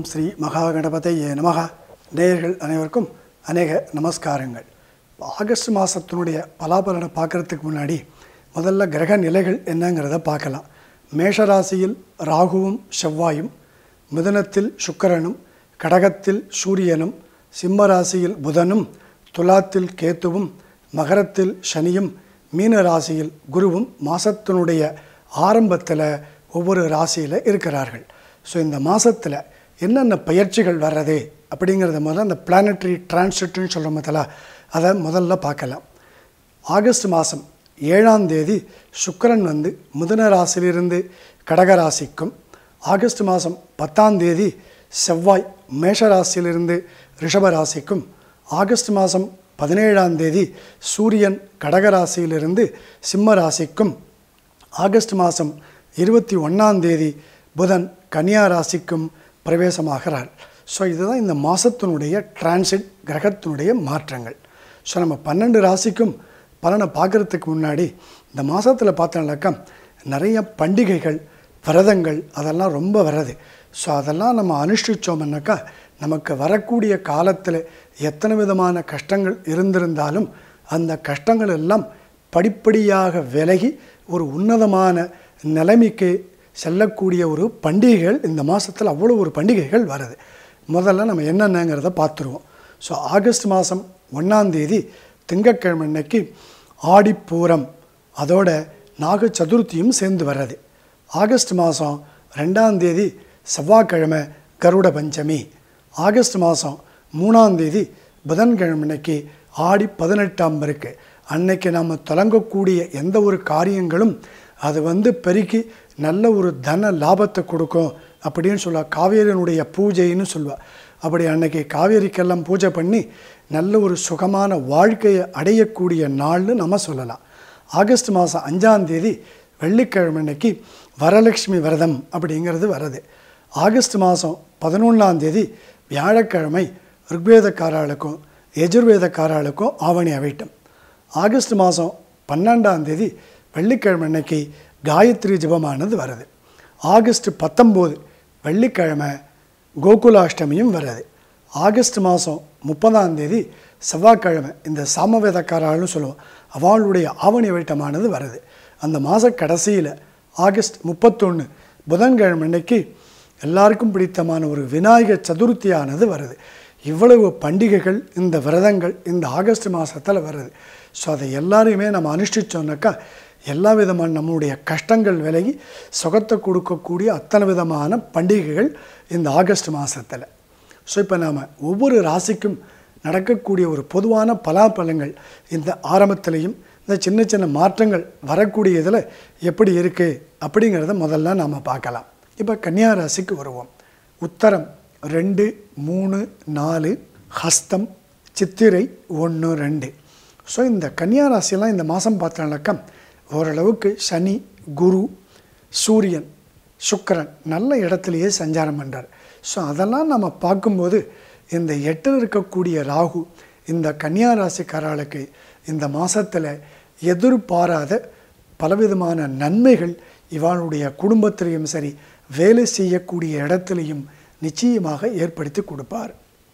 ஸ்ரீ மகா கணபதையே நமகா நேயர்கள் அனைவருக்கும் அநேக நமஸ்காரங்கள் ஆகஸ்ட் மாதத்தினுடைய பலாபலனை பார்க்குறதுக்கு முன்னாடி முதல்ல கிரக நிலைகள் என்னங்கிறத பார்க்கலாம் மேஷராசியில் ராகுவும் செவ்வாயும் மிதுனத்தில் சுக்கிரனும் கடகத்தில் சூரியனும் சிம்ம ராசியில் புதனும் துலாத்தில் கேத்துவும் மகரத்தில் சனியும் மீன ராசியில் குருவும் மாதத்தினுடைய ஆரம்பத்தில் ஒவ்வொரு ராசியில் இருக்கிறார்கள் ஸோ இந்த மாதத்தில் என்னென்ன பயிற்சிகள் வர்றது அப்படிங்கிறத முதல்ல அந்த பிளானட்டரி டிரான்சிட்னு சொல்கிற முதல்ல அதை முதல்ல பார்க்கலாம் ஆகஸ்ட் மாதம் ஏழாம் தேதி சுக்கிரன் வந்து மிதுன ராசியிலிருந்து கடக ராசிக்கும் ஆகஸ்ட் மாதம் பத்தாம் தேதி செவ்வாய் மேஷ ராசியிலிருந்து ரிஷப ராசிக்கும் ஆகஸ்ட் மாதம் பதினேழாம் தேதி சூரியன் கடக ராசியிலிருந்து சிம்ம ராசிக்கும் ஆகஸ்ட் மாதம் இருபத்தி ஒன்றாம் தேதி புதன் கன்னியா ராசிக்கும் பிரவேசமாகிறார் ஸோ இதுதான் இந்த மாதத்தினுடைய டிரான்சிட் கிரகத்தினுடைய மாற்றங்கள் ஸோ நம்ம பன்னெண்டு ராசிக்கும் பலனை பார்க்குறதுக்கு முன்னாடி இந்த மாதத்தில் பார்த்தோம்னாக்கா நிறைய பண்டிகைகள் விரதங்கள் அதெல்லாம் ரொம்ப வர்றது ஸோ அதெல்லாம் நம்ம அனுஷ்டிச்சோம்னாக்கா நமக்கு வரக்கூடிய காலத்தில் எத்தனை விதமான கஷ்டங்கள் இருந்திருந்தாலும் அந்த கஷ்டங்கள் எல்லாம் படிப்படியாக விலகி ஒரு உன்னதமான நிலைமைக்கு செல்லக்கூடிய ஒரு பண்டிகைகள் இந்த மாதத்தில் அவ்வளோ ஒரு பண்டிகைகள் வருது முதல்ல நம்ம என்னென்னங்கிறத பார்த்துருவோம் ஸோ ஆகஸ்ட் மாதம் ஒன்றாந்தேதி திங்கட்கிழமை அன்னைக்கு ஆடிப்பூரம் அதோட நாக சதுர்த்தியும் சேர்ந்து வர்றது ஆகஸ்ட் மாதம் ரெண்டாம் தேதி செவ்வாய்க்கிழமை கருட பஞ்சமி ஆகஸ்ட் மாதம் மூணாம் தேதி புதன்கிழமை அன்னைக்கு ஆடி பதினெட்டாம் இருக்கு அன்னைக்கு நம்ம தொடங்கக்கூடிய எந்த ஒரு காரியங்களும் அது வந்து பெருக்கி நல்ல ஒரு தன லாபத்தை கொடுக்கும் அப்படின்னு சொல்லுவா காவேரியனுடைய பூஜைன்னு சொல்லுவாள் அப்படி அன்னைக்கு காவேரிக்கெல்லாம் பூஜை பண்ணி நல்ல ஒரு சுகமான வாழ்க்கையை அடையக்கூடிய நாள்னு நம்ம சொல்லலாம் ஆகஸ்ட் மாதம் அஞ்சாம் தேதி வெள்ளிக்கிழமை அன்னைக்கு வரலட்சுமி விரதம் அப்படிங்கிறது வருது ஆகஸ்ட் மாதம் பதினொன்றாம் தேதி வியாழக்கிழமை ருக்வேதக்காராளுக்கும் எஜுர்வேதக்காராளுக்கும் ஆவணி அவைட்டம் ஆகஸ்ட் மாதம் பன்னெண்டாம் தேதி வெள்ளிக்கிழமை அன்னைக்கு காயத்ரி ஜபமானது வருது ஆகஸ்ட் பத்தொம்போது வெள்ளிக்கிழமை கோகுலாஷ்டமியும் வருது ஆகஸ்ட் மாதம் முப்பதாம் தேதி செவ்வாய்க்கிழமை இந்த சாமவேதக்காராலும் சொல்லுவோம் அவளுடைய ஆவணி வைட்டமானது வருது அந்த மாத கடைசியில் ஆகஸ்ட் முப்பத்தொன்று புதன்கிழமை அன்னைக்கு எல்லாருக்கும் பிடித்தமான ஒரு விநாயகர் சதுர்த்தியானது வருது இவ்வளவு பண்டிகைகள் இந்த விரதங்கள் இந்த ஆகஸ்ட் மாதத்தில் வருது ஸோ அதை எல்லாரையுமே நம்ம அனுஷ்டிச்சோம்னாக்கா எல்லா விதமான நம்மளுடைய கஷ்டங்கள் விலகி சுகத்தை கொடுக்கக்கூடிய அத்தனை விதமான பண்டிகைகள் இந்த ஆகஸ்ட் மாதத்தில் ஸோ இப்போ நாம் ஒவ்வொரு ராசிக்கும் நடக்கக்கூடிய ஒரு பொதுவான பலாபலங்கள் இந்த ஆரம்பத்திலையும் இந்த சின்ன சின்ன மாற்றங்கள் வரக்கூடிய இதில் எப்படி இருக்குது அப்படிங்கிறத முதல்ல நாம் பார்க்கலாம் இப்போ கன்னியா ராசிக்கு வருவோம் உத்தரம் ரெண்டு மூணு நாலு ஹஸ்தம் சித்திரை ஒன்று ரெண்டு ஸோ இந்த கன்னியா ராசியெல்லாம் இந்த மாதம் பார்த்தோம்னாக்கா ஓரளவுக்கு சனி குரு சூரியன் சுக்கரன் நல்ல இடத்துலையே சஞ்சாரம் பண்ணுறார் ஸோ அதெல்லாம் நம்ம பார்க்கும்போது இந்த எட்டில் இருக்கக்கூடிய ராகு இந்த கன்னியா ராசிக்காரர்களுக்கு இந்த மாதத்தில் எதிர்பாராத பலவிதமான நன்மைகள் இவளுடைய குடும்பத்திலையும் சரி வேலை செய்யக்கூடிய இடத்துலையும் நிச்சயமாக ஏற்படுத்தி கொடுப்பார்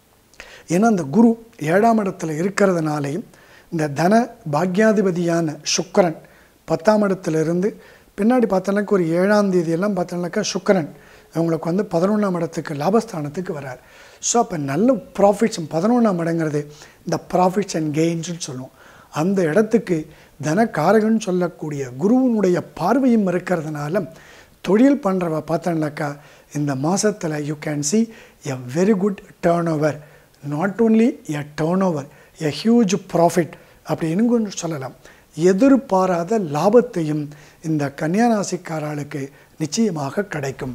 ஏன்னா அந்த குரு ஏழாம் இடத்துல இருக்கிறதுனாலையும் இந்த தன பாக்யாதிபதியான சுக்கரன் பத்தாம் இடத்துலேருந்து பின்னாடி பார்த்தோன்னாக்கா ஒரு ஏழாம் தேதியெல்லாம் பார்த்தோன்னாக்கா சுக்கரன் அவங்களுக்கு வந்து பதினொன்றாம் இடத்துக்கு லாபஸ்தானத்துக்கு வரார் ஸோ அப்போ நல்ல ப்ராஃபிட்ஸ் பதினொன்றாம் இடங்கிறது இந்த ப்ராஃபிட்ஸ் அண்ட் கெயின்ஸ்னு சொல்லுவோம் அந்த இடத்துக்கு தனக்காரகன் சொல்லக்கூடிய குருவனுடைய பார்வையும் இருக்கிறதுனால தொழில் பண்ணுறவ பார்த்தோன்னாக்கா இந்த மாதத்தில் you can see a very good turnover not only a turnover a huge profit அப்படின்னு சொல்லலாம் எதிர்பாராத லாபத்தையும் இந்த கன்னியாராசிக்காரர்களுக்கு நிச்சயமாக கிடைக்கும்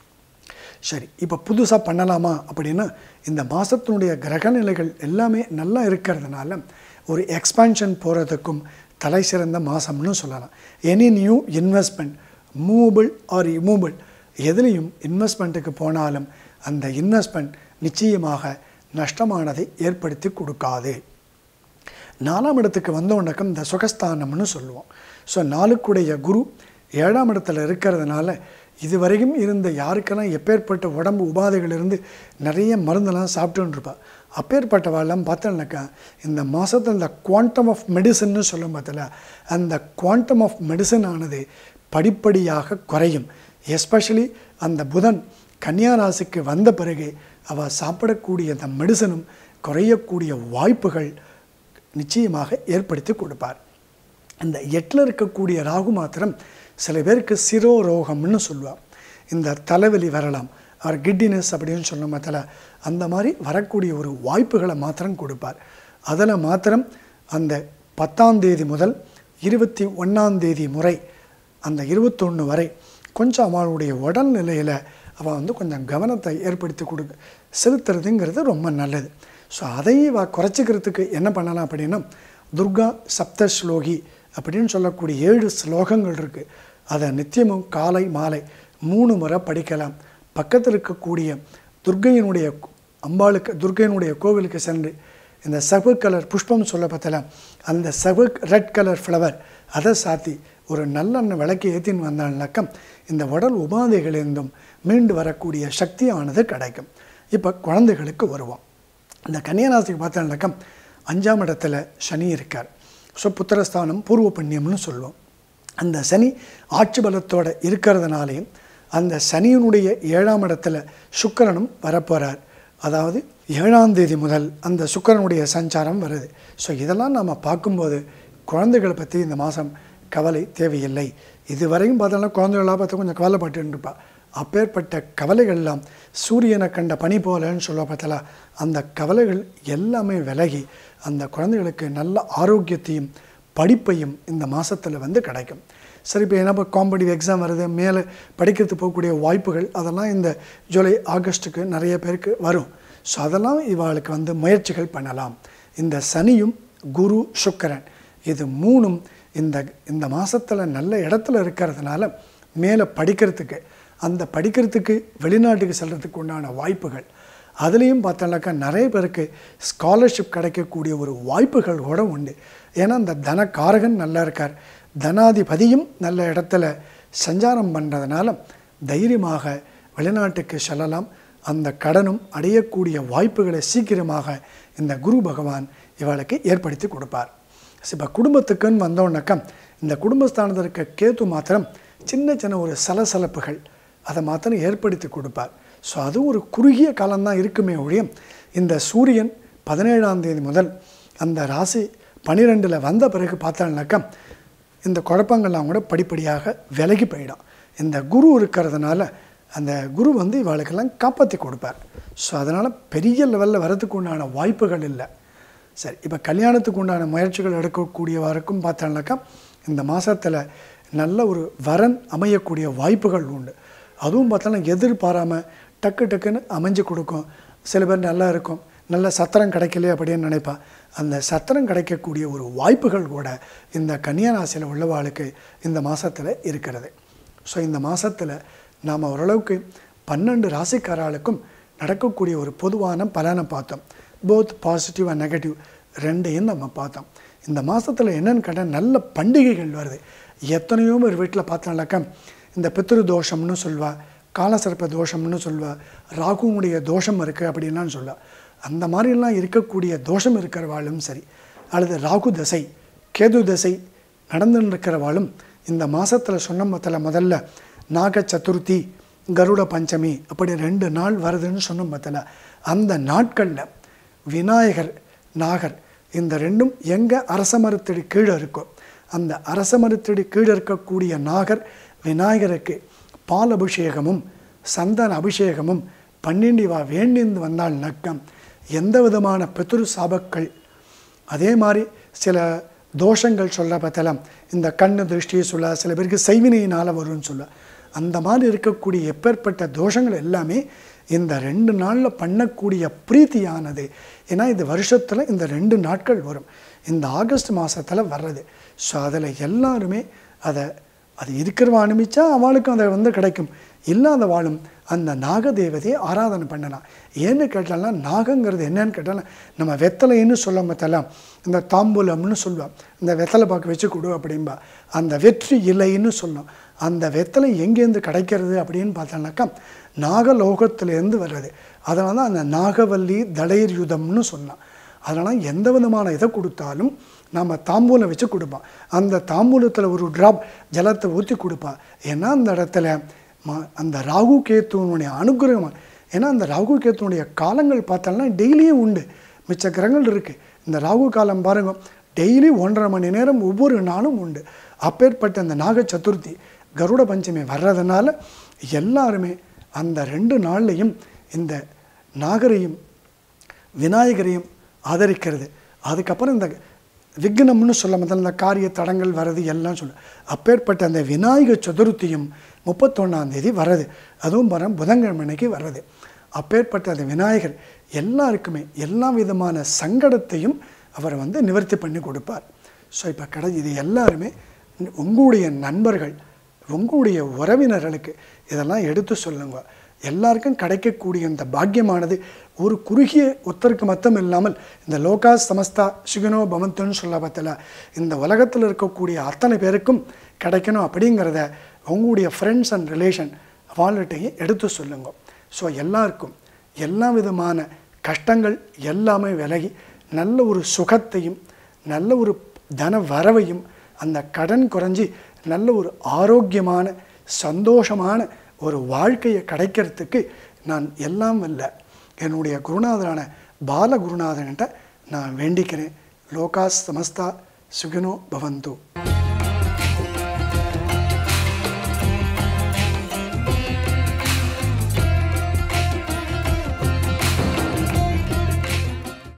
சரி இப்போ புதுசாக பண்ணலாமா அப்படின்னா இந்த மாதத்தினுடைய கிரகநிலைகள் எல்லாமே நல்லா இருக்கிறதுனால ஒரு எக்ஸ்பான்ஷன் போகிறதுக்கும் தலை சிறந்த மாதம்னு சொல்லலாம் any new investment movable or immovable எதுலேயும் இன்வெஸ்ட்மெண்ட்டுக்கு போனாலும் அந்த இன்வெஸ்ட்மெண்ட் நிச்சயமாக நஷ்டமானதை ஏற்படுத்தி கொடுக்காது நாலாம் இடத்துக்கு வந்தோடனக்கம் இந்த சுகஸ்தானம்னு சொல்லுவோம் ஸோ நாளுக்குடைய குரு ஏழாம் இடத்துல இருக்கிறதுனால இதுவரைக்கும் இருந்த யாருக்கெல்லாம் எப்பேற்பட்ட உடம்பு உபாதைகள் இருந்து நிறைய மருந்தெல்லாம் சாப்பிட்டுன்னு இருப்பா அப்பேற்பட்டவாள்லாம் பார்த்தோம்னாக்கா இந்த மாதத்தில் இந்த குவாண்டம் ஆஃப் மெடிசன்னு சொல்லும் பார்த்தல அந்த குவாண்டம் ஆஃப் மெடிசன் ஆனது படிப்படியாக குறையும் எஸ்பெஷலி அந்த புதன் கன்னியா ராசிக்கு வந்த பிறகு அவள் சாப்பிடக்கூடிய அந்த மெடிசனும் குறையக்கூடிய வாய்ப்புகள் நிச்சயமாக ஏற்படுத்தி கொடுப்பார் இந்த எட்டில் இருக்கக்கூடிய ராகு மாத்திரம் சில பேருக்கு சிரோ ரோகம்னு சொல்லுவாள் இந்த தலைவலி வரலாம் அவர் கிட்டினஸ் அப்படின்னு சொல்ல மாத்தல அந்த மாதிரி வரக்கூடிய ஒரு வாய்ப்புகளை மாத்திரம் கொடுப்பார் அதில் மாத்திரம் அந்த பத்தாம் தேதி முதல் இருபத்தி ஒன்றாம் தேதி முறை அந்த இருபத்தொன்று வரை கொஞ்சம் அவளுடைய உடல்நிலையில் அவள் வந்து கொஞ்சம் கவனத்தை ஏற்படுத்தி கொடுக்க செலுத்துறதுங்கிறது ரொம்ப நல்லது ஸோ அதை வ குறைச்சிக்கிறதுக்கு என்ன பண்ணலாம் அப்படின்னா துர்கா சப்த ஸ்லோகி அப்படின்னு சொல்லக்கூடிய ஏழு ஸ்லோகங்கள் இருக்குது அதை நித்தியமும் காலை மாலை மூணு முறை படிக்கலாம் பக்கத்தில் இருக்கக்கூடிய துர்கையினுடைய அம்பாளுக்கு துர்கையினுடைய கோவிலுக்கு சென்று இந்த சகு கலர் புஷ்பம் சொல்ல பார்த்தல அந்த சகு ரெட் கலர் ஃப்ளவர் அதை சாத்தி ஒரு நல்லெண்ணெய் விளக்கி ஏற்றின்னு வந்தால்னாக்கம் இந்த உடல் உபாதைகளிலிருந்தும் மீண்டு வரக்கூடிய சக்தியானது கிடைக்கும் இப்போ குழந்தைகளுக்கு வருவோம் இந்த கன்னியாராசிக்கு பார்த்தோம்னாக்கம் அஞ்சாம் இடத்துல சனி இருக்கார் ஸோ புத்திரஸ்தானம் பூர்வ புண்ணியம்னு சொல்லுவோம் அந்த சனி ஆட்சி பலத்தோடு இருக்கிறதுனாலையும் அந்த சனியினுடைய ஏழாம் இடத்துல சுக்கிரனும் வரப்போகிறார் அதாவது ஏழாம் தேதி முதல் அந்த சுக்கிரனுடைய சஞ்சாரம் வருது ஸோ இதெல்லாம் நம்ம பார்க்கும்போது குழந்தைகளை பற்றி இந்த மாதம் கவலை தேவையில்லை இதுவரையும் பார்த்தோம்னா குழந்தைகளாக பார்த்து கொஞ்சம் கவலைப்பட்டு இருப்பா அப்பேற்பட்ட கவலைகள் எல்லாம் சூரியனை கண்ட பனி போலன்னு சொல்ல பார்த்தல அந்த கவலைகள் எல்லாமே விலகி அந்த குழந்தைகளுக்கு நல்ல ஆரோக்கியத்தையும் படிப்பையும் இந்த மாதத்தில் வந்து கிடைக்கும் சரி இப்போ என்ன காம்படிட்டிவ் எக்ஸாம் வருது மேலே படிக்கிறதுக்கு போகக்கூடிய வாய்ப்புகள் அதெல்லாம் இந்த ஜூலை ஆகஸ்ட்டுக்கு நிறைய பேருக்கு வரும் ஸோ அதெல்லாம் இவாளுக்கு வந்து முயற்சிகள் பண்ணலாம் இந்த சனியும் குரு சுக்கரன் இது மூணும் இந்த இந்த மாதத்தில் நல்ல இடத்துல இருக்கிறதுனால மேலே படிக்கிறதுக்கு அந்த படிக்கிறதுக்கு வெளிநாட்டுக்கு செல்கிறதுக்கு உண்டான வாய்ப்புகள் அதுலேயும் பார்த்தோம்னாக்கா நிறைய பேருக்கு ஸ்காலர்ஷிப் கிடைக்கக்கூடிய ஒரு வாய்ப்புகள் கூட உண்டு ஏன்னா அந்த தனக்காரகன் நல்லா இருக்கார் தனாதிபதியும் நல்ல இடத்துல சஞ்சாரம் பண்ணுறதுனால தைரியமாக வெளிநாட்டுக்கு செல்லலாம் அந்த கடனும் அடையக்கூடிய வாய்ப்புகளை சீக்கிரமாக இந்த குரு பகவான் இவளுக்கு ஏற்படுத்தி கொடுப்பார் இப்போ குடும்பத்துக்குன்னு வந்தோன்னாக்கா இந்த குடும்பஸ்தானத்தில் இருக்க கேத்து மாத்திரம் சின்ன சின்ன ஒரு சலசலப்புகள் அதை மாத்திரம் ஏற்படுத்தி கொடுப்பார் ஸோ அது ஒரு குறுகிய காலம்தான் இருக்குமே ஒழிய இந்த சூரியன் பதினேழாம் தேதி முதல் அந்த ராசி பன்னிரெண்டில் வந்த பிறகு பார்த்தோம்னாக்கா இந்த குழப்பங்கள்லாம் கூட படிப்படியாக விலகி போயிடும் இந்த குரு இருக்கிறதுனால அந்த குரு வந்து இவளுக்கெல்லாம் காப்பாற்றி கொடுப்பார் ஸோ அதனால் பெரிய லெவலில் வரதுக்கு உண்டான வாய்ப்புகள் இல்லை சரி இப்போ கல்யாணத்துக்கு உண்டான முயற்சிகள் எடுக்கக்கூடியவருக்கும் பார்த்தோம்னாக்கா இந்த மாதத்தில் நல்ல ஒரு வரன் அமையக்கூடிய வாய்ப்புகள் உண்டு அதுவும் பார்த்தோன்னா எதிர்பாராமல் டக்கு டக்குன்னு அமைஞ்சு கொடுக்கும் சில பேர் நல்லா இருக்கும் நல்ல சத்திரம் கிடைக்கலையே அப்படின்னு நினைப்பா அந்த சத்திரம் கிடைக்கக்கூடிய ஒரு வாய்ப்புகள் கூட இந்த கன்னியாராசியில் உள்ளவாளுக்கு இந்த மாதத்தில் இருக்கிறது ஸோ இந்த மாதத்தில் நாம் ஓரளவுக்கு பன்னெண்டு ராசிக்காராளுக்கும் நடக்கக்கூடிய ஒரு பொதுவான பலனை பார்த்தோம் போத் பாசிட்டிவ் அண்ட் நெகட்டிவ் ரெண்டையும் நம்ம பார்த்தோம் இந்த மாதத்தில் என்னென்னு கேட்டால் நல்ல பண்டிகைகள் வருது எத்தனையோ பேர் வீட்டில் பார்த்தோம்னாக்கா இந்த பித்ரு தோஷம்னு சொல்வா காலசர்ப்ப தோஷம்னு சொல்வா ராகுனுடைய தோஷம் இருக்குது அப்படின்லாம் சொல்லுவா அந்த மாதிரிலாம் இருக்கக்கூடிய தோஷம் இருக்கிறவாளும் சரி அல்லது ராகு தசை கேது தசை நடந்துன்னு இருக்கிறவாளும் இந்த மாதத்தில் சொன்ன மத்தில் முதல்ல நாக சதுர்த்தி கருட பஞ்சமி அப்படி ரெண்டு நாள் வருதுன்னு சொன்ன மத்தில் அந்த நாட்களில் விநாயகர் நாகர் இந்த ரெண்டும் எங்கே அரச மரத்தடி கீழே இருக்கோ அந்த அரச மரத்தடி கீழே இருக்கக்கூடிய நாகர் விநாயகருக்கு பால் அபிஷேகமும் சந்தன அபிஷேகமும் பன்னெண்டு வா வேண்டிந்து வந்தால் நக்கம் எந்த விதமான பித்ரு சாபக்கள் அதே மாதிரி சில தோஷங்கள் சொல்ல பார்த்தலாம் இந்த கண்ணு திருஷ்டியை சொல்ல சில பேருக்கு செய்வினையினால் வரும்னு சொல்ல அந்த மாதிரி இருக்கக்கூடிய எப்பேற்பட்ட தோஷங்கள் எல்லாமே இந்த ரெண்டு நாளில் பண்ணக்கூடிய பிரீத்தியானது ஏன்னா இது வருஷத்தில் இந்த ரெண்டு நாட்கள் வரும் இந்த ஆகஸ்ட் மாதத்தில் வர்றது ஸோ அதில் எல்லாருமே அதை அது இருக்கிறவ அனுப்பிச்சா அவளுக்கும் அதை வந்து கிடைக்கும் இல்லாத வாழும் அந்த நாகதேவதையை ஆராதனை பண்ணலாம் ஏன்னு கேட்டால்னா நாகங்கிறது என்னன்னு கேட்டாலும் நம்ம வெத்தலைன்னு சொல்ல மத்தெல்லாம் இந்த தாம்பூலம்னு சொல்லுவாள் இந்த வெத்தலை பாக்கு வச்சு கொடு அப்படின்பா அந்த வெற்றி இலைன்னு சொல்லணும் அந்த வெத்தலை எங்கேருந்து கிடைக்கிறது அப்படின்னு பார்த்தோம்னாக்கா நாகலோகத்திலேருந்து வர்றது அதனால தான் அந்த நாகவல்லி தளைர் யுதம்னு சொன்னான் அதனால் எந்த விதமான இதை கொடுத்தாலும் நம்ம தாம்பூலம் வச்சு கொடுப்பான் அந்த தாம்பூலத்தில் ஒரு ட்ராப் ஜலத்தை ஊற்றி கொடுப்பா ஏன்னா அந்த இடத்துல ம அந்த ராகு கேத்துவனுடைய அனுகிரகம் ஏன்னா அந்த ராகு கேத்துவனுடைய காலங்கள் பார்த்தோம்னா டெய்லியும் உண்டு மிச்ச கிரகங்கள் இருக்குது இந்த ராகு காலம் பாருங்க டெய்லி ஒன்றரை மணி நேரம் ஒவ்வொரு நாளும் உண்டு அப்பேற்பட்ட அந்த நாக சதுர்த்தி கருட பஞ்சமி வர்றதுனால எல்லாருமே அந்த ரெண்டு நாள்லையும் இந்த நாகரையும் விநாயகரையும் ஆதரிக்கிறது அதுக்கப்புறம் இந்த விக்னம்னு சொல்ல முதல்ல இந்த காரிய தடங்கள் வர்றது எல்லாம் சொல்ல அப்பேற்பட்ட அந்த விநாயகர் சதுர்த்தியும் முப்பத்தொன்னாம் தேதி வர்றது அதுவும் வர புதன்கிழமை அன்னைக்கு வர்றது அப்பேற்பட்ட அந்த விநாயகர் எல்லாருக்குமே எல்லா விதமான சங்கடத்தையும் அவர் வந்து நிவர்த்தி பண்ணி கொடுப்பார் ஸோ இப்போ கடை இது எல்லாருமே உங்களுடைய நண்பர்கள் உங்களுடைய உறவினர்களுக்கு இதெல்லாம் எடுத்து சொல்லுங்க எல்லாருக்கும் கிடைக்கக்கூடிய இந்த பாக்கியமானது ஒரு குறுகிய ஒத்தருக்கு மத்தம் இல்லாமல் இந்த லோகா சமஸ்தா சிகனோ பவந்துன்னு சொல்ல பார்த்தல இந்த உலகத்தில் இருக்கக்கூடிய அத்தனை பேருக்கும் கிடைக்கணும் அப்படிங்கிறத உங்களுடைய ஃப்ரெண்ட்ஸ் அண்ட் ரிலேஷன் வாழ்கிட்டையும் எடுத்து சொல்லுங்க ஸோ எல்லாருக்கும் எல்லா விதமான கஷ்டங்கள் எல்லாமே விலகி நல்ல ஒரு சுகத்தையும் நல்ல ஒரு தன வரவையும் அந்த கடன் குறைஞ்சி நல்ல ஒரு ஆரோக்கியமான சந்தோஷமான ஒரு வாழ்க்கையை கிடைக்கிறதுக்கு நான் எல்லாம் வல்ல என்னுடைய குருநாதரான பால குருநாதன்கிட்ட நான் வேண்டிக்கிறேன் லோகா சமஸ்தா சுகினோ பவந்து